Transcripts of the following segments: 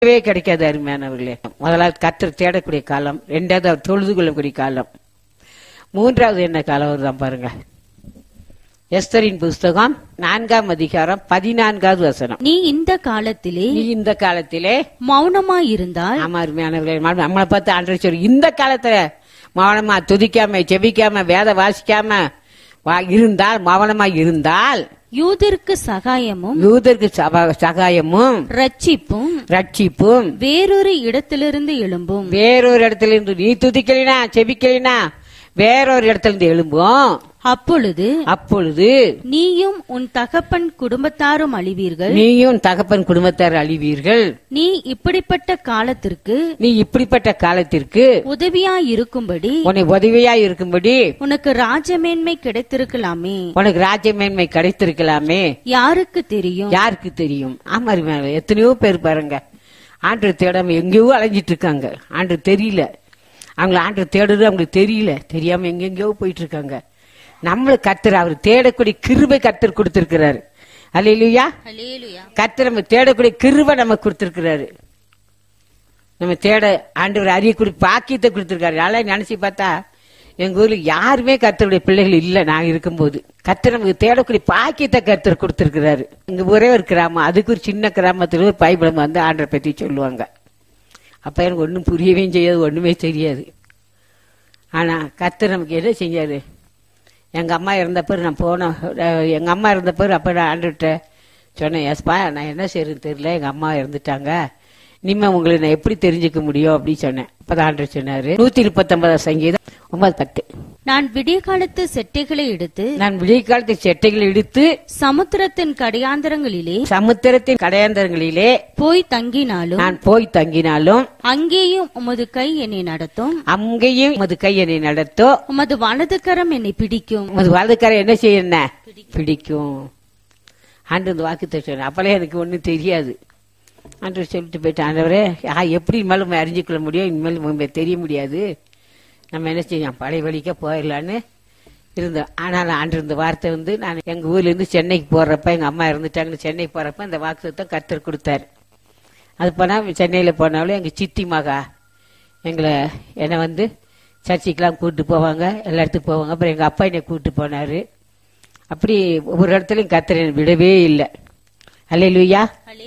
கிடைக்கவே கிடைக்காது அருமையானவர்களே முதலாவது கத்தர் தேடக்கூடிய காலம் ரெண்டாவது அவர் தொழுது கொள்ளக்கூடிய காலம் மூன்றாவது என்ன காலம் வருதான் பாருங்க எஸ்தரின் புஸ்தகம் நான்காம் அதிகாரம் பதினான்காவது வசனம் நீ இந்த காலத்திலே நீ இந்த காலத்திலே மௌனமாயிருந்தால் ஆமா அருமையானவர்களே ம- நம்மளை பார்த்து ஆண்டவர் சொல்லி இந்த காலத்துல மௌனமா துதிக்காம செபிக்காம வேத வாசிக்காம வா- இருந்தால் மௌனமா இருந்தால் யூதருக்கு சகாயமும் யூதருக்கு சபா- சகாயமும் ரட்சிப்பும் ரட்சிப்பும் வேறொரு இடத்திலிருந்து எழும்பும் வேறொரு இடத்துல இருந்து நீ துதிக்கலினா செபிக்கலினா வேறொரு இடத்துல இருந்து எழும்பும் அப்பொழுது அப்பொழுது நீயும் உன் தகப்பன் குடும்பத்தாரும் அழிவீர்கள் நீயும் தகப்பன் குடும்பத்தார் அழிவீர்கள் நீ இப்படிப்பட்ட காலத்திற்கு நீ இப்படிப்பட்ட காலத்திற்கு உதவியாயிருக்கும்படி உன்னை உதவியா இருக்கும்படி உனக்கு ராஜமேன்மை கிடைத்திருக்கலாமே உனக்கு ராஜ்யமேன்மை கிடைத்திருக்கலாமே யாருக்கு தெரியும் யாருக்கு தெரியும் ஆமா அருமையானவர்களே, எத்தனையோ பேர் பாருங்க ஆண்டு தேடாம எங்கேயோ அலைஞ்சிட்டு இருக்காங்க ஆண்டு தெரியல அவங்கள ஆண்டு தேடுறது அவங்களுக்கு தெரியல தெரியாம எங்கெங்கேயோ போயிட்டு இருக்காங்க நம்மள கத்தர் அவர் தேடக்கூடிய கிருபை கத்தர் கொடுத்திருக்கிறாரு அல்லையா கத்தர் நம்ம தேடக்கூடிய கிருபை நமக்கு கொடுத்திருக்கிறாரு நம்ம தேட ஆண்டவர் அறியக்கூடிய பாக்கியத்தை கொடுத்திருக்காரு நல்லா நினைச்சு பார்த்தா எங்க ஊர்ல யாருமே கர்த்தருடைய பிள்ளைகள் இல்ல நான் இருக்கும்போது கர்த்தர் நமக்கு தேடக்கூடிய பாக்கியத்தை கர்த்தர் கொடுத்திருக்கிறாரு இங்க ஒரே ஒரு கிராமம் அதுக்கு ஒரு சின்ன கிராமத்துல ஒரு பைபிளம் வந்து ஆண்டரை பத்தி சொல்லுவாங்க அப்ப எனக்கு ஒன்றும் புரியவே செய்யாது ஒண்ணுமே தெரியாது ஆனா கர்த்தர் நமக்கு என்ன செஞ்சாரு எங்க அம்மா இருந்த பிறகு நான் போனேன் அஹ் எங்க அம்மா இருந்த பிறகு அப்ப நான் ஆண்டுகிட்ட சொன்னேன் எஸ்பா நான் என்ன செய்யறதுன்னு தெரியல எங்க அம்மா இறந்துட்டாங்க இனிமே உங்களை நான் எப்படி தெரிஞ்சுக்க முடியும் அப்படின்னு சொன்னேன் அப்பதான் ஆண்டு சொன்னாரு நூத்தி முப்பத்தி சங்கீதம் ஒன்பது பத்து நான் விடிய காலத்து செட்டைகளை எடுத்து நான் விடிய காலத்து செட்டைகளை இடித்து சமுத்திரத்தின் கடையாந்தரங்களிலே சமுத்திரத்தின் கடையாந்தரங்களிலே போய் தங்கினாலும் நான் போய் தங்கினாலும் அங்கேயும் உமது கை என்னை நடத்தும் அங்கேயும் உமது கை என்னை நடத்தோ உமது வலது கரம் என்னை பிடிக்கும் உமது வலதுக்கார என்ன செய்யணும் பிடிக்கும் ஆண்டு இந்த வாக்கு சொன்னேன் அப்பெல்லாம் எனக்கு ஒன்றும் தெரியாது ஆண்டு சொல்லிட்டு போயிட்டு ஆண்டவரே யா எப்படி இனிமேல் நம்ம அறிஞ்சிக்கொள்ள முடியும் இனிமேல் நம்ம தெரிய முடியாது நம்ம என்ன செய்யலாம் பழைய வழிக்க போயிடலான்னு இருந்தோம் ஆனால் ஆண்டு இந்த வார்த்தை வந்து நான் எங்க ஊர்ல இருந்து சென்னைக்கு போறப்ப எங்க அம்மா இறந்துட்டாங்கன்னு சென்னைக்கு போறப்ப இந்த வாக்கு கர்த்தர் கொடுத்தாரு அது போனா சென்னையில் போனாலும் எங்கள் சித்தி மகா எங்களை என்னை வந்து சர்ச்சுக்கெலாம் கூப்பிட்டு போவாங்க எல்லா இடத்துக்கு போவாங்க அப்புறம் எங்கள் அப்பா என்னை கூப்பிட்டு போனார் அப்படி ஒரு இடத்துலையும் கத்தர் என்னை விடவே இல்லை அல்லையிலுயா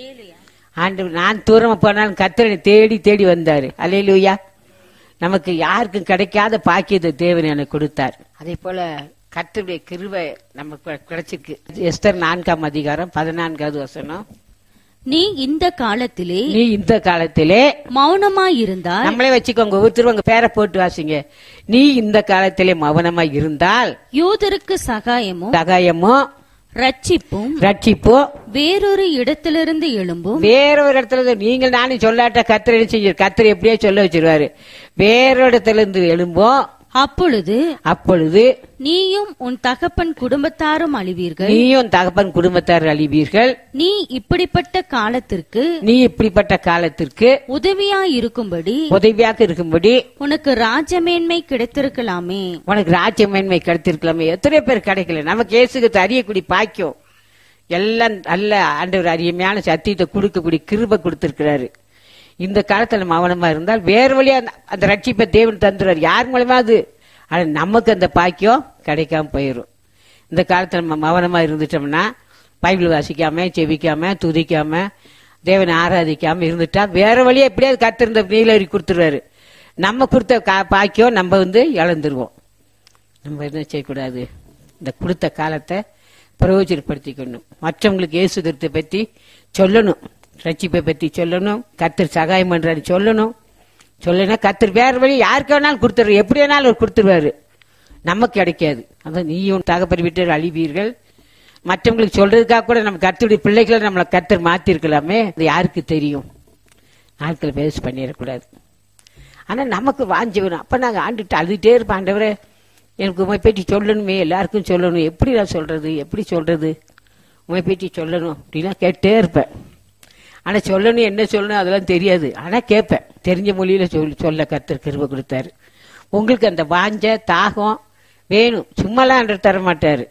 ஆண்டு நான் தூரமாக போனாலும் கத்தர் என்னை தேடி தேடி வந்தார் அல்லையிலுயா நமக்கு யாருக்கும் கிடைக்காத பாக்கியத்தை தேவன் எனக்கு கொடுத்தார் அதே போல கர்த்தருடைய கிருவை நமக்கு கிடைச்சிருக்கு எஸ்தர் நான்காம் அதிகாரம் பதினான்காவது வசனம் நீ இந்த காலத்திலே நீ இந்த காலத்திலே மௌனமாயிருந்தால் நம்மளே வச்சுக்கோங்க ஒவ்வொருத்தரும் உங்க பேரை போட்டு வாசிங்க நீ இந்த காலத்திலே மௌனமா இருந்தால் யூதருக்கு சகாயமும் சகாயமும் ரட்சிப்பும் ரட்சிப்போ வேறொரு இடத்திலிருந்து எழும்பும் வேறொரு இடத்துல இருந்து நீங்கள் நானும் சொல்லாட்ட கத்திர செஞ்சு கத்திர எப்படியே சொல்ல வச்சிருவாரு வேறொரு இடத்துல இருந்து எழும்போம் அப்பொழுது அப்பொழுது நீயும் உன் தகப்பன் குடும்பத்தாரும் அழிவீர்கள் நீயும் தகப்பன் குடும்பத்தார் அழிவீர்கள் நீ இப்படிப்பட்ட காலத்திற்கு நீ இப்படிப்பட்ட காலத்திற்கு உதவியாயிருக்கும்படி உதவியாக இருக்கும்படி உனக்கு ராஜமேன்மை கிடைத்திருக்கலாமே உனக்கு ராஜ்யமேன்மை கிடைத்திருக்கலாமே எத்தனை பேர் கிடைக்கல நமக்கு இயேசுக்கு அறியக்கூடிய பாக்கியம் எல்லாம் நல்ல ஆண்டவர் அரியமையான சத்தியத்தை கொடுக்கக்கூடிய கிருபை கொடுத்திருக்கிறாரு இந்த காலத்துல மௌனமா இருந்தால் வேறு வழியா அந்த- அந்த ரட்சிப்பை தேவன் தந்துடுறாரு யார் மூலமா அது ஆனா நமக்கு அந்த பாக்கியம் கிடைக்காம போயிடும் இந்த காலத்துல நம்ம மௌனமா இருந்துட்டோம்னா பைபிள் வாசிக்காம செவிக்காம துதிக்காம தேவனை ஆராதிக்காம இருந்துட்டா வேற வழியா எப்படியாவது கத்திருந்த நீலரி கொடுத்துருவாரு நம்ம கொடுத்த கா- பாக்கியம் நம்ம வந்து இழந்துருவோம் நம்ம என்ன செய்யக்கூடாது இந்த கொடுத்த காலத்தை பிரயோஜனப்படுத்திக்கணும் மற்றவங்களுக்கு இயேசு கிறிஸ்துவை பற்றி சொல்லணும் ரட்சிப்பை பற்றி சொல்லணும் கத்தர் சகாயம் பண்றாரு சொல்லணும் சொல்லணும் கத்தர் வேற வழி யாருக்கு வேணாலும் கொடுத்துரு எப்படி வேணாலும் அவர் கொடுத்துருவாரு நமக்கு கிடைக்காது அதான் நீயும் தகப்பன் விட்டு அழிவீர்கள் மற்றவங்களுக்கு சொல்றதுக்காக கூட நம்ம கத்தருடைய பிள்ளைகளை நம்மளை கத்தர் மாத்திருக்கலாமே அது யாருக்கு தெரியும் நாட்கள் வேஸ்ட் பண்ணிடக்கூடாது ஆனா நமக்கு வாஞ்சி வரும் அப்ப நாங்க ஆண்டுட்டு அழுதுட்டே இருப்போம் ஆண்டவரே எனக்கு உமை பற்றி சொல்லணுமே எல்லாருக்கும் சொல்லணும் எப்படி நான் சொல்றது எப்படி சொல்றது உமை பற்றி சொல்லணும் அப்படின்னா கேட்டே இருப்பேன் ஆனா சொல்லணும் என்ன சொல்லணும் அதெல்லாம் தெரியாது ஆனா கேட்பேன் தெரிஞ்ச மொழியில சொல் சொல்ல கத்தர் கிருபை கொடுத்தாரு உங்களுக்கு அந்த வாஞ்ச தாகம் வேணும் சும்மாலாம் ஆண்டவர் தர மாட்டாரு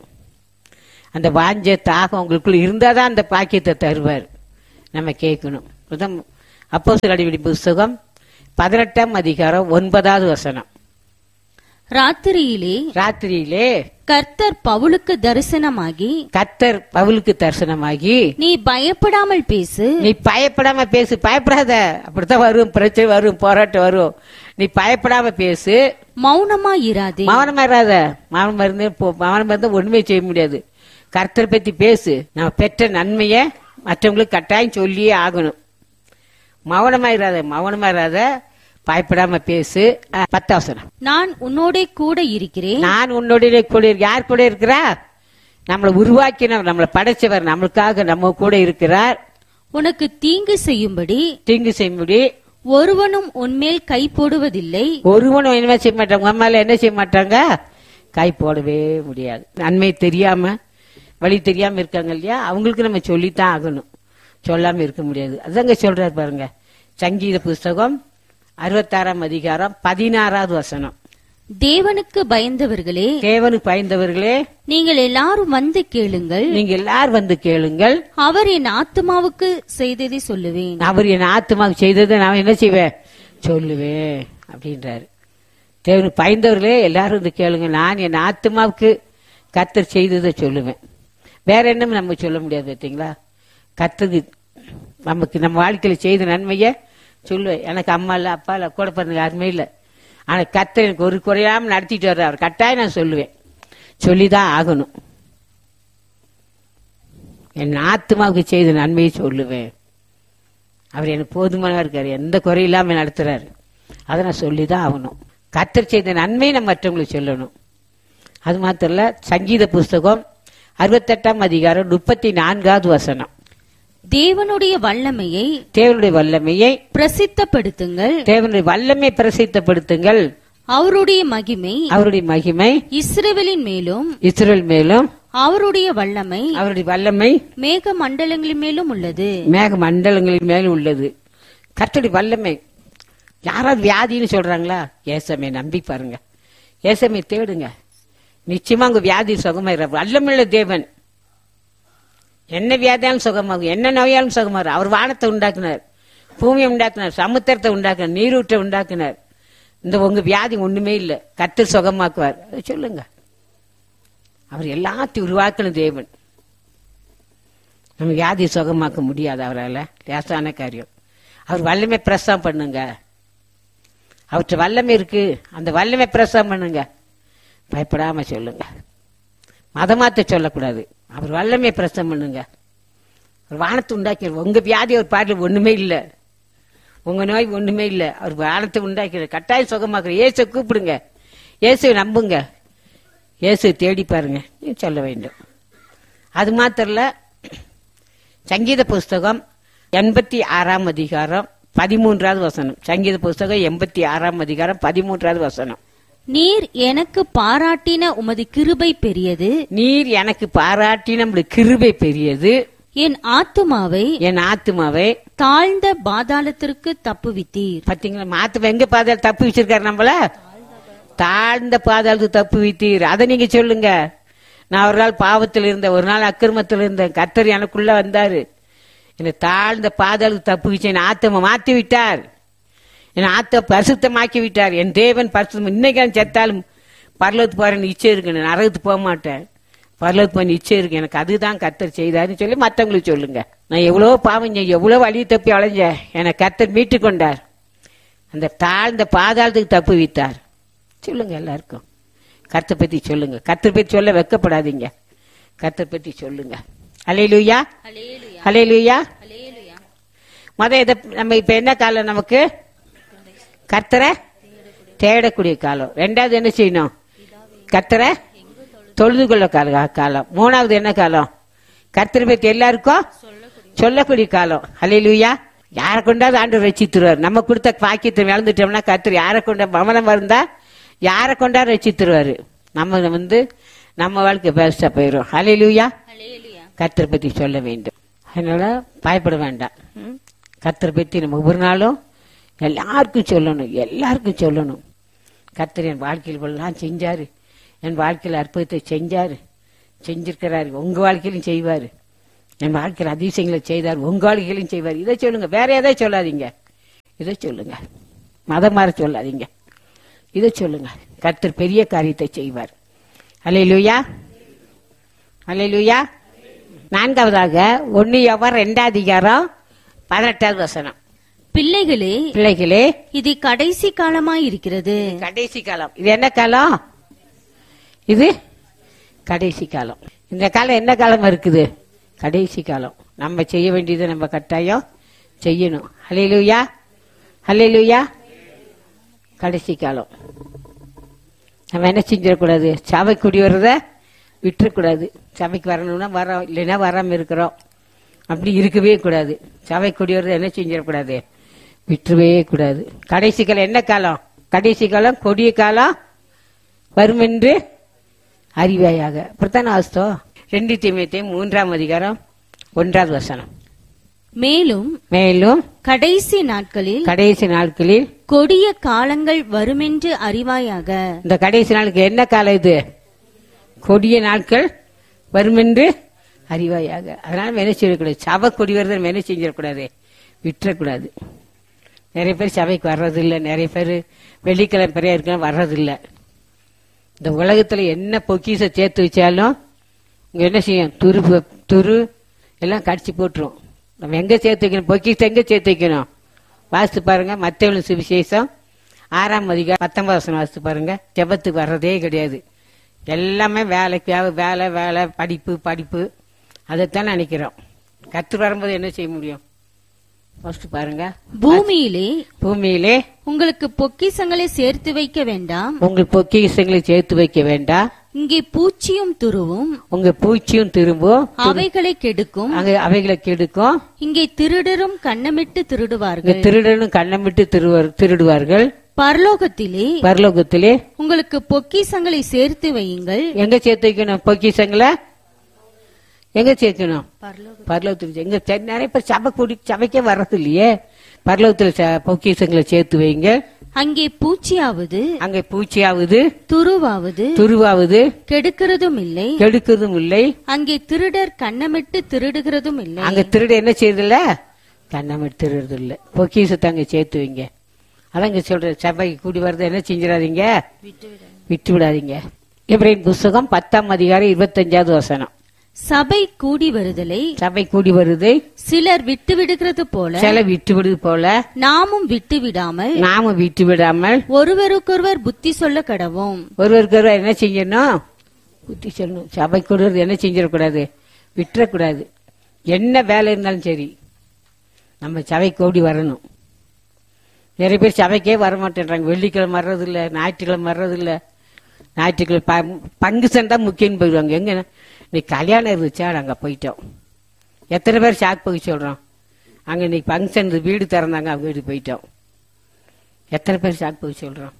அந்த வாஞ்ச தாகம் உங்களுக்குள்ள இருந்தாதான் அந்த பாக்கியத்தை தருவார் நம்ம கேட்கணும் அதான் அப்போ அடிப்படை புஸ்தகம் பதினெட்டாம் அதிகாரம் ஒன்பதாவது வசனம் ராத்திரியிலே ராத்திரியிலே கர்த்தர் பவுலுக்கு தரிசனமாகி கத்தர் பவுலுக்கு தரிசனமாகி நீ பயப்படாமல் பேசு நீ பயப்படாம பேசு பயப்படாத அப்படித்தான் வரும் பிரச்சனை வரும் போராட்டம் வரும் நீ பயப்படாம பேசு மௌனமா இராதே மௌனமா இராத மௌனம் இருந்து போ- மௌனம் இருந்தா ஒண்ணுமே செய்ய முடியாது கர்த்தரை பத்தி பேசு நம்ம பெற்ற நன்மைய மற்றவங்களுக்கு கட்டாயம் சொல்லியே ஆகணும் மௌனமா இராத மௌனமா இராத பயப்படாம பேசு அஹ், பத்தாவசனம் நான் உன்னோடே கூட இருக்கிறேன் நான் உன்னுடைய கூட இருக்க- யார் கூட இருக்கிறா நம்மளை உருவாக்கினவர் நம்மளை படைச்சவர் நம்மளுக்காக நம்ம கூட இருக்கிறார் உனக்கு தீங்கு செய்யும்படி தீங்கு செய்யும்படி ஒருவனும் உன்மேல் கை போடுவதில்லை ஒருவனும் என்ன செய்ய மாட்டாங்க உன் மேல என்ன செய்ய மாட்டாங்க கை போடவே முடியாது நன்மை தெரியாம வழி தெரியாம இருக்காங்க இல்லையா அவங்களுக்கு நம்ம சொல்லித்தான் ஆகணும் சொல்லாம இருக்க முடியாது அதாங்க சொல்றாரு பாருங்க சங்கீத புஸ்தகம் அறுபத்தாறாம் அதிகாரம் பதினாறாவது வசனம் தேவனுக்கு பயந்தவர்களே தேவனுக்கு பயந்தவர்களே நீங்கள் எல்லாரும் வந்து கேளுங்கள் நீங்க எல்லாரும் வந்து கேளுங்கள் அவர் என் ஆத்துமாவுக்கு செய்ததை சொல்லுவேன் அவர் என் ஆத்மாவுக்கு செய்ததை நான் என்ன செய்வேன் சொல்லுவேன் அப்படின்றாரு தேவனுக்கு பயந்தவர்களே எல்லாரும் வந்து கேளுங்க நான் என் ஆத்மாவுக்கு கத்தர் செய்ததை சொல்லுவேன் வேற என்ன நம்ம சொல்ல முடியாது பார்த்தீங்களா கத்தருக்கு நமக்கு நம்ம வாழ்க்கையில செய்த நன்மைய சொல்லுவேன் எனக்கு அம்மா இல்ல அப்பா இல்ல கூட பிறந்த யாருமே இல்லை ஆனா கத்தர் எனக்கு ஒரு குறையாம நடத்திட்டு வர்றார் அவர் கட்டாயம் நான் சொல்லுவேன் சொல்லிதான் ஆகணும் என் ஆத்மாவுக்கு செய்த நன்மையை சொல்லுவேன் அவர் எனக்கு போதுமானவா இருக்காரு எந்த குறையில்லாம நடத்துறாரு அதை நான் சொல்லிதான் ஆகணும் கத்தர் செய்த நன்மையை நம்ம மற்றவங்களுக்கு சொல்லணும் அது மாத்திரம் இல்ல சங்கீத புஸ்தகம் அறுபத்தெட்டாம் அதிகாரம் முப்பத்தி நான்காவது வசனம் தேவனுடைய வல்லமையை தேவனுடைய வல்லமையை பிரசித்தப்படுத்துங்கள் தேவனுடைய வல்லமை பிரசித்தப்படுத்துங்கள் அவருடைய மகிமை அவருடைய மகிமை இஸ்ரவேலின் மேலும் இஸ்ரேல் மேலும் அவருடைய வல்லமை அவருடைய வல்லமை மேக மண்டலங்களின் மேலும் உள்ளது மேக மண்டலங்களின் மேலும் உள்ளது கர்த்தருடைய வல்லமை யாராவது வியாதின்னு சொல்றாங்களா ஏசமே நம்பி பாருங்க ஏசமே தேடுங்க நிச்சயமா உங்க வியாதி சுகமாயிர வல்லமுள்ள தேவன் என்ன வியாதியாலும் சுகமாகும் என்ன நோயாலும் சுகமாகும் அவர் வானத்தை உண்டாக்குனார் பூமியை உண்டாக்குனார் சமுத்திரத்தை உண்டாக்குனார் நீரூற்றை உண்டாக்குனார் இந்த உங்க வியாதி ஒண்ணுமே இல்லை கர்த்தர் சுகமாக்குவார் அதை சொல்லுங்க அவர் எல்லாத்தையும் உருவாக்கின தேவன் நம்ம வியாதி சுகமாக்க முடியாது அவரால் லேசான காரியம் அவர் வல்லமை பிரசவம் பண்ணுங்க அவற்றை வல்லமை இருக்கு அந்த வல்லமை பிரசவம் பண்ணுங்க பயப்படாம சொல்லுங்க மதமாத்த சொல்லக்கூடாது அவர் வல்லமை பிரசவம் பண்ணுங்க அவர் வானத்தை உண்டாக்கி உங்க வியாதி ஒரு பாட்டில் ஒண்ணுமே இல்லை உங்க நோய் ஒண்ணுமே இல்லை அவர் வானத்தை உண்டாக்கி கட்டாயம் சுகமாக்குற இயேசு கூப்பிடுங்க இயேசுவை நம்புங்க இயேசு தேடி பாருங்க நீ சொல்ல வேண்டும் அது மாத்திரம் இல்ல சங்கீத புஸ்தகம் எண்பத்தி ஆறாம் அதிகாரம் பதிமூன்றாவது வசனம் சங்கீத புஸ்தகம் எண்பத்தி ஆறாம் அதிகாரம் பதிமூன்றாவது வசனம் நீர் எனக்கு பாராட்டின உமது கிருபை பெரியது நீர் எனக்கு பாராட்டி நம்முடைய கிருபை பெரியது என் ஆத்துமாவை என் ஆத்துமாவை தாழ்ந்த பாதாளத்திற்கு தப்புவித்தீர் பாத்தீங்களா மாத்து எங்க பாதாள தப்பு வச்சிருக்காரு நம்மள தாழ்ந்த பாதாளத்துக்கு தப்பு வைத்தீர் அதை நீங்க சொல்லுங்க நான் ஒரு நாள் பாவத்தில் இருந்தேன் ஒரு நாள் அக்கிரமத்தில் இருந்தேன் கர்த்தர் எனக்குள்ள வந்தாரு என்னை தாழ்ந்த பாதாளத்துக்கு தப்பு வச்சு என் ஆத்தமா மாத்தி விட்டார் என் ஆத்த பரிசுத்தமாக்கி விட்டார் என் தேவன் பரிசுத்தம் இன்னைக்கு நான் செத்தாலும் பரலோத்து போறேன் நிச்சயம் இருக்கு நான் நரகத்துக்கு போக மாட்டேன் பரலோத்து போய் நிச்சயம் இருக்கு எனக்கு அதுதான் கர்த்தர் செய்தாருன்னு சொல்லி மத்தவங்களுக்கு சொல்லுங்க நான் எவ்வளவு பாவம் செஞ்சேன் எவ்வளவு வழி தப்பி அலைஞ்சேன் என்னை கர்த்தர் மீட்டு கொண்டார் அந்த தாழ்ந்த பாதாளத்துக்கு தப்பு வைத்தார் சொல்லுங்க எல்லாருக்கும் கர்த்தர் பத்தி சொல்லுங்க கர்த்தர் பத்தி சொல்ல வெக்கப்படாதீங்க கர்த்தர் பத்தி சொல்லுங்க அலையிலுயா அலையிலுயா மத இதை நம்ம இப்ப என்ன காலம் நமக்கு கர்த்தரை தேடக்கூடிய காலம் ரெண்டாவது என்ன செய்யணும் கர்த்தரை தொழுது கொள்ள கால காலம் மூணாவது என்ன காலம் கர்த்தரை பத்தி எல்லாருக்கும் சொல்லக்கூடிய காலம் அலையிலுயா யாரை கொண்டாவது ஆண்டு ரசித்துருவார் நம்ம கொடுத்த பாக்கியத்தை இழந்துட்டோம்னா கர்த்தர் யாரை கொண்ட மமனம் இருந்தா யாரை கொண்டா ரசித்துருவாரு நம்ம வந்து நம்ம வாழ்க்கை பெஸ்டா போயிடும் அலையிலுயா கர்த்தரை பத்தி சொல்ல வேண்டும் அதனால பயப்பட வேண்டாம் ம்? கர்த்தரை பத்தி நம்ம ஒவ்வொரு நாளும் எல்லாருக்கும் சொல்லணும் எல்லாருக்கும் சொல்லணும் கர்த்தர் என் வாழ்க்கையில் இவ்வளவுலாம் செஞ்சாரு என் வாழ்க்கையில் அற்புதத்தை செஞ்சாரு செஞ்சிருக்கிறாரு உங்க வாழ்க்கையிலும் செய்வாரு என் வாழ்க்கையில் அதிசயங்களை செய்தார் உங்க வாழ்க்கையிலும் செய்வார் இதை சொல்லுங்க வேற எதை சொல்லாதீங்க இதை சொல்லுங்க மதம் மாற சொல்லாதீங்க இதை சொல்லுங்க கர்த்தர் பெரிய காரியத்தை செய்வார் அல்லேலூயா அல்லேலூயா நான்காவதாக ஒன்னு எவர் ரெண்டாம் அதிகாரம் பதினெட்டாவது வசனம் பிள்ளைகளே பிள்ளைகளே இது கடைசி காலமாய் இருக்கிறது கடைசி காலம் இது என்ன காலம் இது கடைசி காலம் இந்த காலம் என்ன காலம் இருக்குது கடைசி காலம் நம்ம செய்ய வேண்டியதை நம்ம கட்டாயம் செய்யணும் ஹalleluya ஹalleluya கடைசி காலம் நம்ம என்ன செஞ்சிடக்கூடாது சபை குடி வர்றத விட்டுறக்கூடாது சபைக்கு வரணும்னா வரோம் இல்லைன்னா வராம இருக்கிறோம் அப்படி இருக்கவே கூடாது சபை குடி வர்றத என்ன செஞ்சிடக்கூடாது விட்டுறவே கூடாது கடைசி காலம் என்ன காலம் கடைசி காலம் கொடிய காலம் வரும் என்று அறிவாயாக பிரதான ஆஸ்தம் ரெண்டு தீமையத்தையும் மூன்றாம் அதிகாரம் ஒன்றாவது வசனம் மேலும் மேலும் கடைசி நாட்களில் கடைசி நாட்களில் கொடிய காலங்கள் வருமென்று அறிவாயாக இந்த கடைசி நாளுக்கு என்ன காலம் இது கொடிய நாட்கள் வரும் என்று அறிவாயாக அதனால நம்ம என்ன செய்யக்கூடாது சபை கொடி வருது நம்ம என்ன செஞ்சிடக்கூடாது விட்டுறக்கூடாது நிறைய பேர் சபைக்கு வர்றதில்லை நிறைய பேர் வெள்ளிக்கிழமை பெரிய இருக்கலாம் வர்றதில்லை இந்த உலகத்துல என்ன பொக்கிச சேர்த்து வச்சாலும் இங்க என்ன செய்யும் துரு ப- துரு எல்லாம் கடிச்சு போட்டுரும் நம்ம எங்க சேர்த்து வைக்கணும் பொக்கிசம் எங்க சேர்த்து வைக்கணும் வாசித்து பாருங்க மத்தவளும் சுவிசேஷம் ஆறாம் அதிகாரம் பத்தொன்பது வருஷம் வாசித்து பாருங்க ஜெபத்துக்கு வர்றதே கிடையாது எல்லாமே வேலைக்கு வே- வேலை வேலை படிப்பு படிப்பு அதைத்தான் நினைக்கிறோம் கற்று வரும்போது என்ன செய்ய முடியும் ஃபர்ஸ்ட் பாருங்க பூமியிலே பூமியிலே உங்களுக்கு பொக்கிசங்களை சேர்த்து வைக்க வேண்டாம் உங்கள் பொக்கிசங்களை சேர்த்து வைக்க வேண்டாம் இங்கே பூச்சியும் துருவும் உங்க பூச்சியும் திரும்பும் அவைகளை கெடுக்கும் அங்க அவைகளை கெடுக்கும் இங்கே திருடரும் கண்ணமிட்டு இங்க திருடுவார்கள் திருடனும் கண்ணமிட்டு திருவர் திருடுவார்கள் பரலோகத்திலே பரலோகத்திலே உங்களுக்கு பொக்கிசங்களை சேர்த்து வையுங்கள் எங்க சேர்த்து வைக்கணும் பொக்கிசங்களை எங்க சேர்க்கணும் பரலோகத்தில் எங்க சே- நிறைய பேர் சபை கூடி சபைக்கே வர்றது இல்லையே பரலோகத்தில் ச- பொக்கிஷங்களை சேர்த்து வைங்க அங்கே பூச்சியாவது அங்க பூச்சியாவது துருவாவது துருவாவது கெடுக்கிறதும் இல்லை கெடுக்கிறதும் இல்லை அங்கே திருடர் கண்ணமிட்டு திருடுகிறதும் இல்லை அங்க திருட என்ன செய்யறதில்ல கண்ணமிட்டு திருடுறது இல்ல பொக்கிஷத்தை அங்க சேர்த்து வைங்க அதான் இங்க சொல்ற சபைக்கு கூடி வர்றதை என்ன செஞ்சிடாதீங்க விட்டு விடாதீங்க இப்ராஹிம் புஸ்தகம் பத்தாம் அதிகாரம் இருபத்தஞ்சாவது வசனம் சபை கூடி வருதலை சபை கூடி வருது சிலர் விட்டு விடுகிறது போல சில விட்டு விடுது போல நாமும் விட்டு விடாமல் நாம விட்டு விடாமல் ஒருவருக்கொருவர் புத்தி சொல்ல கடவோம் ஒருவருக்கு ஒருவர் என்ன செய்யணும் புத்தி சொல்லணும் சபை கூட என்ன செஞ்சிடக்கூடாது விட்டுறக்கூடாது என்ன வேலை இருந்தாலும் சரி நம்ம சபைக்கு ஓடி வரணும் நிறைய பேர் சபைக்கே வர மாட்டேன்றாங்க வெள்ளிக்கிழமை வர்றதில்ல ஞாயிற்றுக்கிழமை வர்றதில்ல ஞாயிற்றுக்கிழமை ப- பங்கு சண்டை முக்கியம்னு போயிடுவாங்க எங்க இன்னைக்கு கல்யாணம் இருந்துச்சா நாங்கள் போயிட்டோம் எத்தனை பேர் ஷாக் போய் சொல்கிறோம் அங்கே இன்னைக்கு ஃபங்க்ஷன் வீடு திறந்தாங்க அவங்க வீடு போயிட்டோம் எத்தனை பேர் ஷாக் போய் சொல்கிறோம்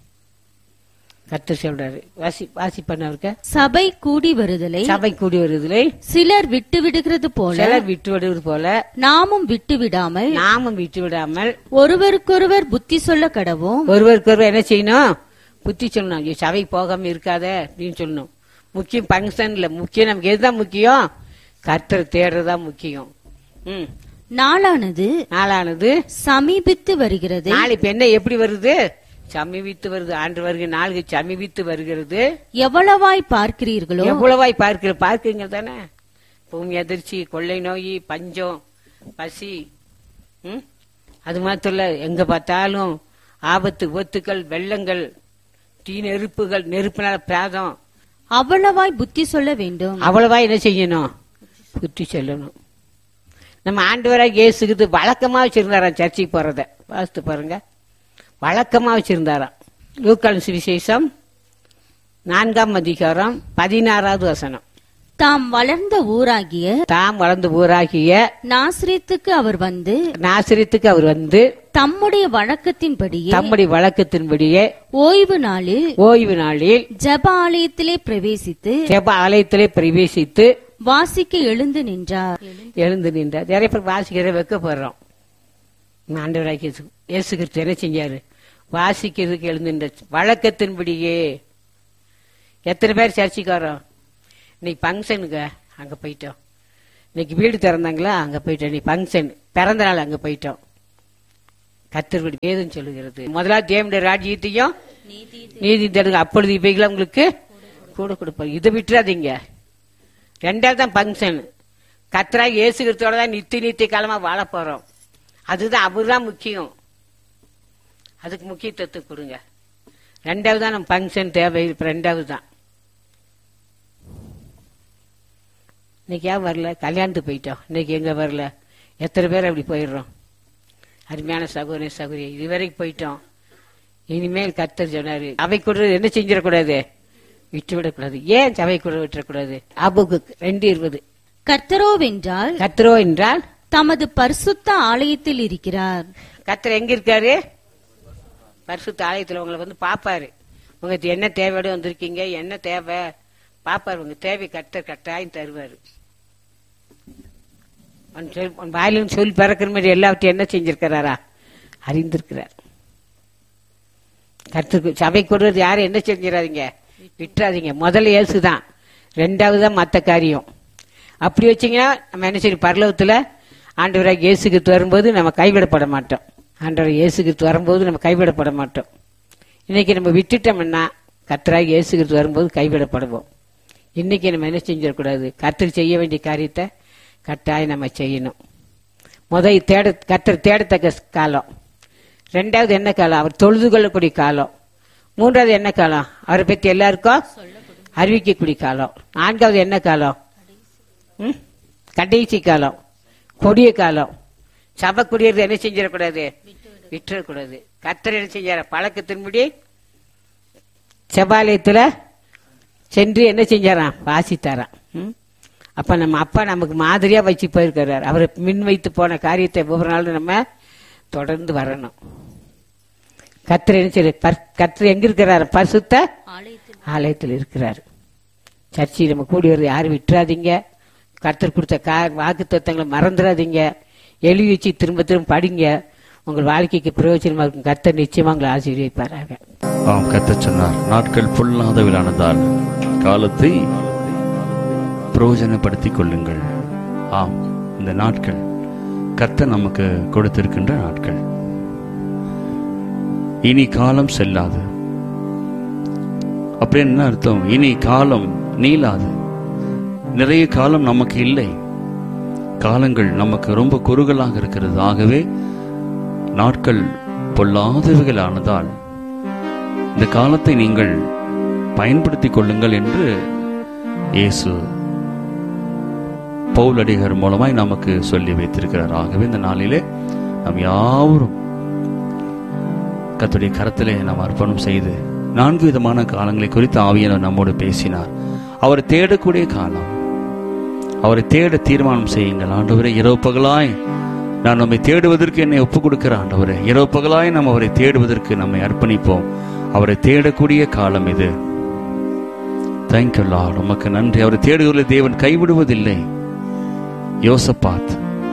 கத்து சொல்றாரு வாசி வாசி பண்ணவருக்கு சபை கூடி வருதலை சபை கூடி வருவதில்லை சிலர் விட்டு விடுகிறது போல சிலர் விட்டு விடுவது போல நாமும் விட்டு விடாமல் நாமும் விட்டு விடாமல் ஒருவருக்கொருவர் புத்தி சொல்ல கடவோம் ஒருவருக்கு ஒருவர் என்ன செய்யணும் புத்தி சொல்லணும் ஐயோ சபைக்கு போகாம இருக்காத அப்படின்னு சொல்லணும் முக்கியம் ஃபங்க்ஷன் இல்ல முக்கியம் நமக்கு எதுதான் முக்கியம் கர்த்தர் தேடுறதா முக்கியம் ம் நாளானது நாளானது சமீபித்து வருகிறது நாள் இப்ப என்ன எப்படி வருது சமீபித்து வருது ஆண்டு வருகிற நாளுக்கு சமீபித்து வருகிறது எவ்வளவாய் பார்க்கிறீர்களோ எவ்வளவாய் பார்க்கிற பார்க்குங்க தானே பூமி அதிர்ச்சி கொள்ளை நோய் பஞ்சம் பசி ம்? அது மாத்திரம் இல்ல எங்க பார்த்தாலும் ஆபத்து விபத்துக்கள் வெள்ளங்கள் தீ நெருப்புகள் நெருப்பினால பிராதம் அவ்வளவாய் புத்தி சொல்ல வேண்டும் அவ்வளவா என்ன செய்யணும் புத்தி சொல்லணும் நம்ம ஆண்டவராக இயேசுக்கு வழக்கமா வச்சிருந்தாராம் சர்ச்சைக்கு போறத வாசித்து பாருங்க வழக்கமா வச்சிருந்தாராம் லூக்கான் சுவிசேஷம் நான்காம் அதிகாரம் பதினாறாவது வசனம் தாம் வளர்ந்த ஊராகிய தாம் வளர்ந்த ஊராகிய நாசிரியத்துக்கு அவர் வந்து நாசிரியத்துக்கு அவர் வந்து தம்முடைய வழக்கத்தின்படியே தம்முடைய வழக்கத்தின்படியே ஓய்வு நாளில் ஓய்வு நாளில் ஜெப ஆலயத்திலே பிரவேசித்து ஜெப ஆலயத்திலே பிரவேசித்து வாசிக்க எழுந்து நின்றார் எழுந்து நின்றார் நிறைய பேர் வாசிக்கிற வைக்கப்படுறோம் ஆண்டவராக இயேசு இயேசு கிறிஸ்து என்ன செஞ்சாரு வாசிக்கிறதுக்கு எழுந்து நின்றார் வழக்கத்தின்படியே எத்தனை பேர் சர்ச்சைக்கு வரோம் இன்னைக்கு ஃபங்க்ஷனுக்கு அங்க போயிட்டோம் இன்னைக்கு வீடு திறந்தாங்களா அங்க போயிட்டோம் இன்னைக்கு ஃபங்க்ஷன் பிறந்த நாள் அங்க போயிட்டோம் கத்தர்படி வேதம் சொல்லுகிறது முதலாவது தேவனுடைய ராஜ்யத்தையும் நீதி தருங்க அப்பொழுது இவைகளை உங்களுக்கு கூட கொடுப்பார் இதை விட்டுறாதீங்க ரெண்டாவது தான் ஃபங்க்ஷன் கத்ரா இயேசுகிறதோட தான் நித்திய நித்திய காலமா வாழ போறோம் அதுதான் அவர்தான் முக்கியம் அதுக்கு முக்கியத்துவத்தை கொடுங்க ரெண்டாவது தான் நம்ம ஃபங்க்ஷன் தேவை இப்ப ரெண்டாவது தான் இன்னைக்கு ஏன் வரல கல்யாணத்துக்கு போயிட்டோம் இன்னைக்கு எங்க வரல எத்தனை பேர் அப்படி போயிடுறோம் அருமையான சகோதரி சகோதரி இதுவரைக்கும் போயிட்டோம் இனிமேல் கத்தர் சொன்னாரு அவை கூட என்ன செஞ்சிடக்கூடாது விட்டு விடக்கூடாது ஏன் சபை கூட விட்டுறக்கூடாது அபுக்கு ரெண்டு இருபது கர்த்தரோவென்றால் கத்தரோ என்றால் தமது பரிசுத்த ஆலயத்தில் இருக்கிறார் கத்தர் எங்க இருக்காரு பரிசுத்த ஆலயத்துல உங்களை வந்து பாப்பாரு உங்களுக்கு என்ன தேவையோட வந்திருக்கீங்க என்ன தேவை பாப்பாரு உங்க தேவை கத்தர் கட்டாயம் தருவாரு உன் சொல்- உன் வாயிலும் சொல் பிறக்கிற மாதிரி எல்லாவற்றையும் என்ன செஞ்சிருக்கிறாரா அறிந்திருக்கிறார் கத்துக்கு சபை கொடுறது யாரும் என்ன செஞ்சிடாதீங்க விட்டுறாதீங்க முதல்ல இயேசுதான் ரெண்டாவது தான் மற்ற காரியம் அப்படி வச்சீங்கன்னா நம்ம என்ன செய்யும் பரலோகத்துல ஆண்டவராக இயேசுக்கு வரும்போது நம்ம கைவிடப்பட மாட்டோம் ஆண்டவர் இயேசுக்கு வரும்போது நம்ம கைவிடப்பட மாட்டோம் இன்னைக்கு நம்ம விட்டுட்டோம்னா கத்தராக இயேசுக்கு வரும்போது கைவிடப்படுவோம் இன்னைக்கு நம்ம என்ன செஞ்சிடக்கூடாது கத்தர் செய்ய வேண்டிய காரியத்தை கட்டாயம் நம்ம செய்யணும் முதல் தேட கத்தர் தேடத்தக்க காலம் ரெண்டாவது என்ன காலம் அவர் தொழுது கொள்ளக்கூடிய காலம் மூன்றாவது என்ன காலம் அவரை பத்தி எல்லாருக்கும் அறிவிக்கக்கூடிய காலம் நான்காவது என்ன காலம் ம்? கடைசி காலம் கொடிய காலம் சபை குடியேறது என்ன செஞ்சிடக்கூடாது விட்டுறக்கூடாது கத்தர் என்ன செஞ்சார பழக்கத்தின்படி செபாலயத்துல சென்று என்ன செஞ்சாராம் வாசித்தாராம் ம்? அப்ப நம்ம அப்பா நமக்கு மாதிரியா வச்சு போயிருக்கிறார் அவர் மின் வைத்து போன காரியத்தை ஒவ்வொரு நாளும் நம்ம தொடர்ந்து வரணும் கத்திர என்ன செய்ய கத்திர எங்க இருக்கிறார் பரிசுத்த ஆலயத்தில் இருக்கிறார் சர்ச்சை நம்ம கூடி வருது யாரும் விட்டுறாதீங்க கர்த்தர் கொடுத்த கா வாக்கு தத்துவங்களை மறந்துடாதீங்க எழுதி வச்சு திரும்ப திரும்ப படிங்க உங்கள் வாழ்க்கைக்கு பிரயோஜனமா இருக்கும் கர்த்தர் நிச்சயமா உங்களை ஆசீர்வதிப்பாராக ஆம் கத்தச் சொன்னார் நாட்கள் பொல்லாதவிலானதால் காலத்தை பிரயோஜனப்படுத்திக் கொள்ளுங்கள் ஆம் இந்த நாட்கள் கர்த்தர் நமக்கு கொடுத்திருக்கின்ற நாட்கள் இனி காலம் செல்லாது அப்படின்னு என்ன அர்த்தம் இனி காலம் நீளாது நிறைய காலம் நமக்கு இல்லை காலங்கள் நமக்கு ரொம்ப குறுகலாக இருக்கிறது ஆகவே நாட்கள் பொல்லாதவைகளானதால் இந்த காலத்தை நீங்கள் பயன்படுத்திக் கொள்ளுங்கள் என்று இயேசு பவுலடிகர் மூலமாய் நமக்கு சொல்லி வைத்திருக்கிறார் ஆகவே இந்த நாளிலே நாம் யாவரும் கர்த்தருடைய கரத்திலே நாம் அர்ப்பணம் செய்து நான்கு விதமான காலங்களை குறித்து ஆவியனர் நம்மோடு பேசினார் அவரை தேடக்கூடிய காலம் அவரை தேட தீர்மானம் செய்யுங்கள் ஆண்டவரே இரவு பகலாய் நான் நம்மை தேடுவதற்கு என்னை ஒப்புக் கொடுக்கிற ஆண்டவரே இரவு பகலாய் நாம் அவரை தேடுவதற்கு நம்மை அர்ப்பணிப்போம் அவரை தேடக்கூடிய காலம் இது தேங்க்யூ லார்ட் உமக்கு நன்றி அவரை தேடுகிற தேவன் கைவிடுவதில்லை யோசப்பாத்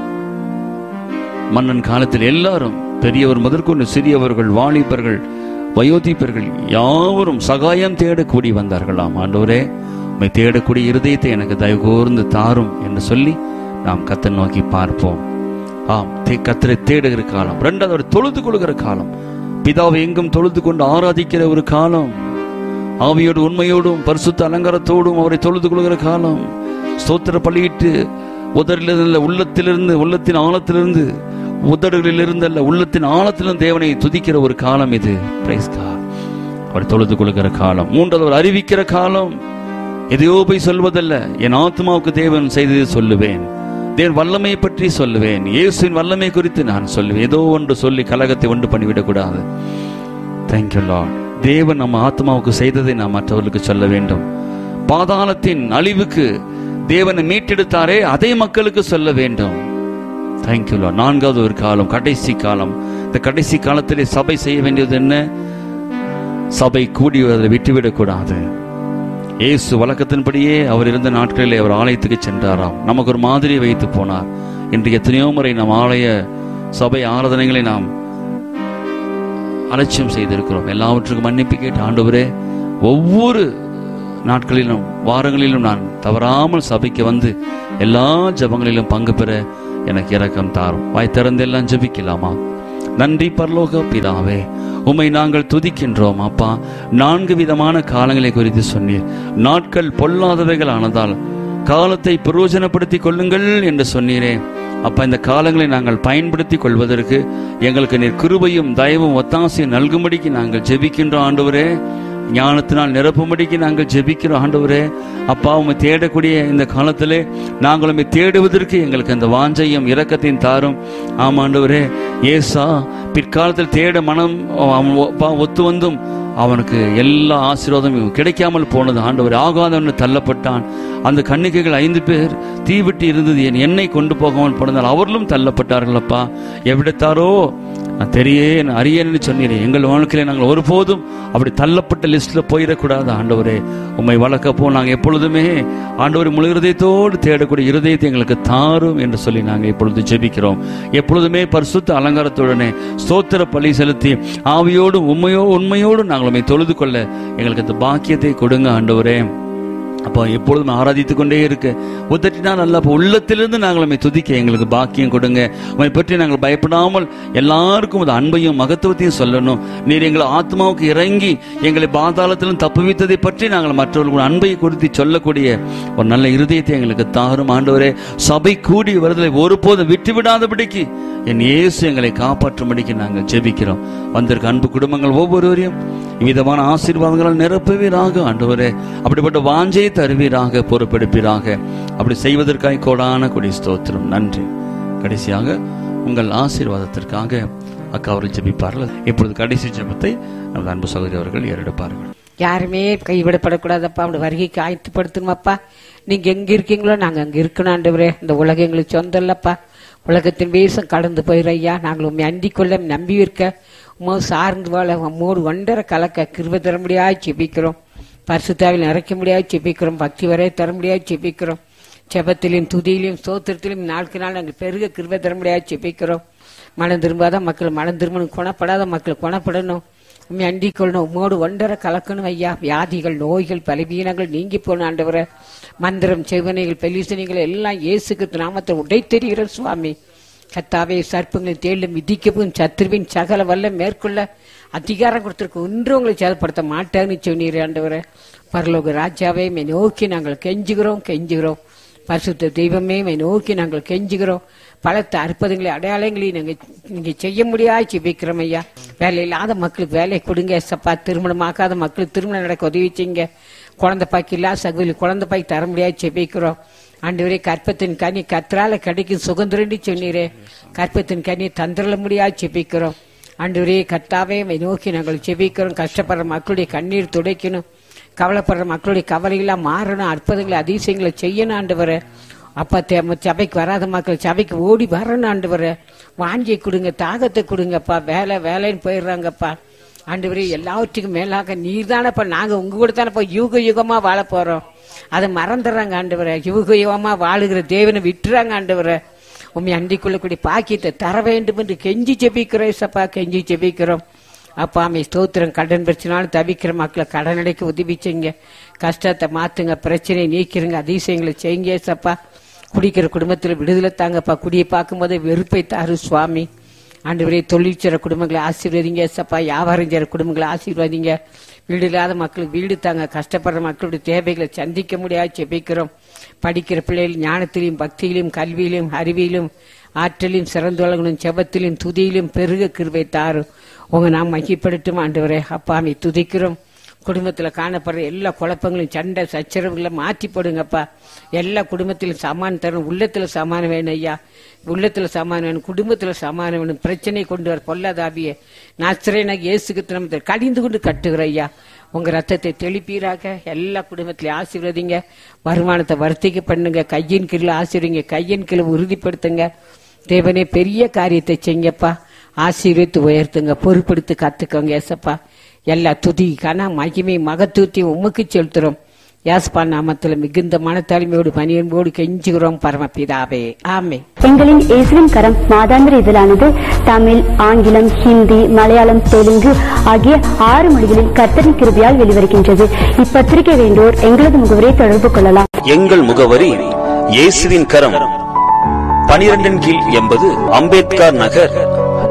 மன்னன் காலத்தில் எல்லாரும் பெரியவர் முதற்கொண்டு சிறியவர்கள் வாலிபர்கள் வயோதிபர்கள் யாவரும் சகாயம் தேட கூடி வந்தார்களாம் ஆண்டவரே உம்மை தேடக்கூடிய இருதயத்தை எனக்கு தயவு கூர்ந்து தாரும் என்று சொல்லி நாம் கத்தை நோக்கி பார்ப்போம் ஆம் தே- கத்தரை தேடுகிற காலம் ரெண்டாவது அவர் தொழுது கொள்கிற காலம் பிதாவை எங்கும் தொழுது கொண்டு ஆராதிக்கிற ஒரு காலம் ஆவியோடு உண்மையோடும் பரிசுத்த அலங்காரத்தோடும் அவரை தொழுது கொள்கிற காலம் ஸ்தோத்திர பலியிட்டு உதரிலிருந்து உள்ளத்திலிருந்து உள்ளத்தின் ஆழத்திலிருந்து உதடுகளிலிருந்து அல்ல உள்ளத்தின் ஆழத்திலிருந்து தேவனை துதிக்கிற ஒரு காலம் இது Praise God. அவர் தொழுது கொள்கிற காலம் மூன்றாவது அவர் அறிவிக்கிற காலம் எதையோ போய் சொல்வதல்ல என் ஆத்மாவுக்கு தேவன் செய்ததை சொல்லுவேன் தேவன் வல்லமை பற்றி சொல்லுவேன் இயேசுவின் வல்லமை குறித்து நான் சொல்லுவேன் ஏதோ ஒன்று சொல்லி கலகத்தை ஒன்று பண்ணிவிடக் கூடாது தேங்க்யூ லார்ட் தேவன் நம்ம ஆத்மாவுக்கு செய்ததை நாம் மற்றவர்களுக்கு சொல்ல வேண்டும் பாதாளத்தின் அழிவுக்கு தேவனை மீட்டெடுத்தாரே அதை மக்களுக்கு சொல்ல வேண்டும் தேங்க்யூ லார்ட் நான்காவது ஒரு காலம் கடைசி காலம் இந்த கடைசி காலத்திலே சபை செய்ய வேண்டியது என்ன சபை கூடி அதை விட்டுவிடக் கூடாது இயேசு வழக்கத்தின்படியே அவர் இருந்த நாட்களிலே அவர் ஆலயத்துக்கு சென்றாராம் நமக்கு ஒரு மாதிரி வைத்து போனார் இன்று எத்தனையோ முறை நம் ஆலய சபை ஆராதனைகளை நாம் அலட்சியம் செய்திருக்கிறோம் எல்லாவற்றுக்கும் மன்னிப்பு கேட்டு ஆண்டவரே ஒவ்வொரு நாட்களிலும் வாரங்களிலும் நான் தவறாமல் சபைக்கு வந்து எல்லா ஜெபங்களிலும் பங்கு பெற எனக்கு இரக்கம் தாரும் வாய் திறந்து எல்லாம் ஜெபிக்கலாமா நன்றி பரலோக பிதாவே உம்மை நாங்கள் துதிக்கின்றோம் அப்பா நான்கு விதமான காலங்களை குறித்து சொன்னீர் நாட்கள் பொல்லாதவைகள் ஆனதால் காலத்தை பிரயோஜனப்படுத்திக் கொள்ளுங்கள் என்று சொன்னீரே அப்ப இந்த காலங்களை நாங்கள் பயன்படுத்தி கொள்வதற்கு எங்களுக்கு நீர் கிருபையும் தயவும் ஒத்தாசையும் நல்கும்படிக்கு நாங்கள் ஜெபிக்கின்றோம் ஆண்டவரே ஞானத்தினால் நிரப்பும்படிக்கு நாங்கள் ஜெபிக்கிறோம் ஆண்டவரே அப்பா உம்மை தேடக்கூடிய இந்த காலத்திலே நாங்கள் உம்மை தேடுவதற்கு எங்களுக்கு அந்த வாஞ்சையும் இரக்கத்தையும் தாரும் ஆமா ஆண்டவரே ஏசா பிற்காலத்தில் தேட மனம் அவன் ஒ- ஒத்து வந்தும் அவனுக்கு எல்லா ஆசீர்வாதமும் கிடைக்காமல் போனது ஆண்டவர் ஆகாதவன் தள்ளப்பட்டான் அந்த கன்னிகைகள் ஐந்து பேர் தீவிட்டு இருந்தது என் எண்ணெய் கொண்டு போகாமல் போனதால் அவர்களும் தள்ளப்பட்டார்கள் அப்பா எவ்விடத்தாரோ நான் தெரியேன் அறியேன்னு சொன்னீரே எங்கள் வாழ்க்கையில நாங்கள் ஒருபோதும் அப்படி தள்ளப்பட்ட லிஸ்ட்ல போயிடக்கூடாது ஆண்டவரே உம்மை வளர்க்க போ நாங்கள் எப்பொழுதுமே ஆண்டவர் முழு இருதயத்தோடு தேடக்கூடிய இருதயத்தை எங்களுக்கு தாரும் என்று சொல்லி நாங்கள் இப்பொழுது ஜெபிக்கிறோம் எப்பொழுதுமே பரிசுத்த அலங்காரத்துடனே ஸ்தோத்திர பலி செலுத்தி ஆவியோடும் உண்மையோ உண்மையோடும் நாங்கள் உம்மை தொழுது கொள்ள எங்களுக்கு இந்த பாக்கியத்தை கொடுங்க ஆண்டவரே அப்போ எப்பொழுதும் ஆராதித்துக் கொண்டே இருக்க உதட்டினால் அல்ல அப்போ உள்ளத்திலிருந்து நாங்கள் உம்மை துதிக்க எங்களுக்கு பாக்கியம் கொடுங்க உம்மை பற்றி நாங்கள் பயப்படாமல் எல்லாருக்கும் அது அன்பையும் மகத்துவத்தையும் சொல்லணும் நீர் எங்கள் ஆத்மாவுக்கு இறங்கி எங்களை பாதாளத்திலும் தப்புவித்ததை பற்றி நாங்கள் மற்றவர்களுக்கு அன்பை குறித்து சொல்லக்கூடிய ஒரு நல்ல இருதயத்தை எங்களுக்கு தாரும் ஆண்டவரே சபை கூடி வருதலை ஒருபோதும் விட்டு விடாதபடிக்கு என் இயேசு எங்களை காப்பாற்றும்படிக்கு நாங்கள் ஜெபிக்கிறோம் வந்திருக்க அன்பு குடும்பங்கள் ஒவ்வொருவரையும் விதமான ஆசீர்வாதங்களால் நிரப்புவீராக ஆண்டவரே அப்படிப்பட்ட வாஞ்சையை தருவீராக பொறுப்பெடுப்பீராக அப்படி செய்வதற்காய் கோடான கொடி ஸ்தோத்திரம் நன்றி கடைசியாக உங்கள் ஆசீர்வாதத்திற்காக அக்கா அவர்கள் ஜெபிப்பார்கள் இப்பொழுது கடைசி ஜெபத்தை நமது அன்பு சகோதரி அவர்கள் ஏறெடுப்பார்கள் யாருமே கைவிடப்படக்கூடாதப்பா அப்படி வருகைக்கு ஆயத்துப்படுத்தணுமாப்பா நீங்க எங்க இருக்கீங்களோ நாங்க அங்க இருக்கணும் ஆண்டவரே இந்த உலகம் எங்களுக்கு சொந்தம் இல்லப்பா உலகத்தின் வேஷம் கடந்து போயிரு ஐயா நாங்கள் உண்மை அண்டிக் கொள்ள நம்பி இருக்க உமா சார்ந்து வாழ உம்மோடு ஒன்றரை கலக்க கிருப தர முடியாது செபிக்கிறோம் பரிசுத்தாவில் நிறைக்க முடியாது செபிக்கிறோம் பக்தி வரை தர முடியாது செபிக்கிறோம் செபத்திலும் துதியிலும் சோத்திரத்திலும் நாளுக்கு நாள் நாங்கள் பெருக கிருப தர முடியாது செபிக்கிறோம் மனம் திரும்பாத மக்கள் மனம் திரும்பணும் குணப்படாத மக்கள் குணப்படணும் உண்மை அண்டிக் கொள்ளணும் உம்மோடு ஒன்றரை கலக்கணும் ஐயா வியாதிகள் நோய்கள் பலவீனங்கள் நீங்கி போன ஆண்டவரை மந்திரம் செவனைகள் பெலிசனைகள் எல்லாம் இயேசுக்கு நாமத்தை உடைத்தெறிகிற சுவாமி கத்தாவே சர்ப்பங்களை தேடும் மிதிக்கவும் சத்ருவின் சகல வல்ல மேற்கொள்ள அதிகாரம் கொடுத்திருக்கு ஒன்று உங்களை சேதப்படுத்த மாட்டான்னு சொன்னீர் ஆண்டவரை பரலோக ராஜாவே மை நோக்கி நாங்கள் கெஞ்சுகிறோம் கெஞ்சுகிறோம் பரிசுத்த தெய்வமே மை நோக்கி நாங்கள் கெஞ்சுகிறோம் பலத்த அற்புதங்களை அடையாளங்களை நீங்க நீங்க செய்ய முடியாது ஜெபிக்கிறோம் ஐயா வேலை இல்லாத மக்களுக்கு வேலை கொடுங்க சப்பா திருமணமாக்காத மக்களுக்கு திருமணம் நடக்க உதவி செய்யுங்க குழந்தை பாக்கி இல்லாத சகோதரி குழந்தை பாக்கி தர முடியாது ஜெபிக்கிறோம் ஆண்டவரே கற்பத்தின் கனி கத்ரால கிடைக்கும் சுகந்திரண்டி சொன்னீரே கற்பத்தின் கனி தந்திரல முடியாது ஜெபிக்கிறோம் ஆண்டவரே கர்த்தாவே மை நோக்கி நாங்கள் ஜெபிக்கிறோம் கஷ்டப்படுற மக்களுடைய கண்ணீர் துடைக்கணும் கவலைப்படுற மக்களுடைய கவலையெல்லாம் மாறணும் அற்புதங்களை அதிசயங்களை செய்யணும் ஆண்டவரை அப்பா தேம சபைக்கு வராத மக்கள் சபைக்கு ஓடி வரணும் ஆண்டவரை வாஞ்சியை கொடுங்க தாகத்தை கொடுங்கப்பா வேலை வேலைன்னு போயிடுறாங்கப்பா ஆண்டவரே எல்லாவற்றுக்கும் மேலாக நீர் தானப்பா நாங்க உங்க கூட தானப்பா யுக யுகமா வாழ போறோம் அதை மறந்துடுறாங்க ஆண்டவரை யுக யுகமா வாழுகிற தேவனை விட்டுறாங்க ஆண்டவரை உண்மை அண்டிக்குள்ளக்கூடிய பாக்கியத்தை தர வேண்டும் என்று கெஞ்சி ஜெபிக்கிறோம் சப்பா கெஞ்சி ஜெபிக்கிறோம் அப்பா அமை ஸ்தோத்திரம் கடன் பிரச்சனாலும் தவிக்கிற மக்களை கடன் அடைக்க உதவி செய்யுங்க கஷ்டத்தை மாத்துங்க பிரச்சனையை நீக்கிறங்க அதிசயங்களை செய்யுங்க சப்பா குடிக்கிற குடும்பத்தில் விடுதலை தாங்கப்பா குடியை பார்க்கும்போது வெறுப்பை தாரு சுவாமி ஆண்டவரே தொழில் செய்கிற குடும்பங்களை ஆசீர்வதிங்க சப்பா வியாபாரம் செய்கிற குடும்பங்களை ஆசீர்வதிங்க வீடு இல்லாத மக்களுக்கு வீடு தாங்க கஷ்டப்படுற மக்களுடைய தேவைகளை சந்திக்க முடியாது ஜெபிக்கிறோம் படிக்கிற பிள்ளைகள் ஞானத்திலும் பக்தியிலும் கல்வியிலும் அறிவியிலும் ஆற்றலையும் சிறந்து வழங்கணும் செபத்திலும் துதியிலும் பெருக கிருபை தாரும் உங்க நாம் மகிப்படுத்தும் ஆண்டவரே அப்பாமை துதிக்கிறோம் குடும்பத்துல காணப்படுற எல்லா குழப்பங்களையும் சண்டை சச்சரவுகளை மாற்றி போடுங்கப்பா எல்லா குடும்பத்திலும் சமான் தரணும் உள்ளத்துல சமானம் வேணும் ஐயா உள்ளத்துல சமானம் வேணும் குடும்பத்துல சமானம் வேணும் பிரச்சனை கொண்டு வர பொல்லாதாவிய நாச்சரேனா இயேசுக்கு நம்ம கடிந்து கொண்டு கட்டுகிற ஐயா உங்க ரத்தத்தை தெளிப்பீராக எல்லா குடும்பத்திலையும் ஆசீர்வதிங்க வருமானத்தை வர்த்திக்க பண்ணுங்க கையின் கீழே ஆசீர்வதிங்க கையின் கீழே உறுதிப்படுத்துங்க தேவனே பெரிய காரியத்தை செய்யுங்கப்பா ஆசீர்வித்து உயர்த்துங்க பொறுப்படுத்தி கத்துக்கோங்க ஏசப்பா எல்லா துதி கன மகிமை மகத்துவத்தையும் உமக்கு செலுத்துறோம் யாஸ்பா நாமத்துல மிகுந்த மனத்தாழ்மையோடு பணியன்போடு கெஞ்சுகிறோம் பரமபிதாவே ஆமே எங்களின் இயேசுவின் கரம் மாதாந்திர இதழானது தமிழ் ஆங்கிலம் ஹிந்தி மலையாளம் தெலுங்கு ஆகிய ஆறு மொழிகளில் கர்த்தரின் கிருபையால் வெளிவருகின்றது இப்பத்திரிகை வேண்டோர் எங்களது முகவரை தொடர்பு கொள்ளலாம் எங்கள் முகவரி இயேசுவின் கரம் பனிரெண்டின் கீழ் எண்பது அம்பேத்கர் நகர்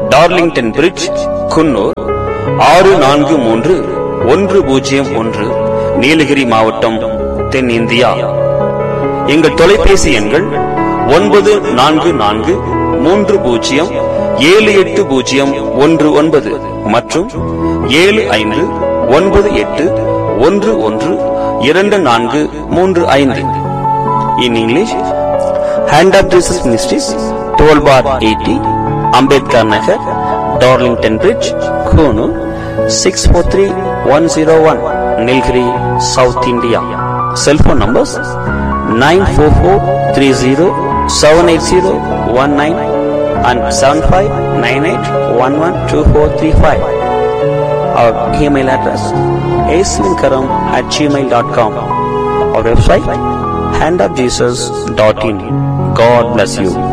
டார்லிங்டன் பிரிட்ஜ் குன்னூர் ஆறு நான்கு மூன்று ஒன்று பூஜ்ஜியம் ஒன்று நீலகிரி மாவட்டம் தென்னிந்தியா எங்கள் தொலைபேசி எண்கள் ஒன்பது நான்கு நான்கு மூன்று பூஜ்ஜியம் ஏழு எட்டு பூஜ்ஜியம் ஒன்று ஒன்பது மற்றும் ஏழு ஐந்து ஒன்பது எட்டு ஒன்று ஒன்று இரண்டு நான்கு மூன்று ஐந்து in English hand of Jesus ministries twelve by eighty Ambedkar Nagar Darlington bridge Coonoor six four three one zero one Nilgiri south India cellphone numbers nine four four three zero seven eight zero one nine and seven five nine eight one one two four three five our email address asminkaram at gmail.com our website handofjesus.in god bless you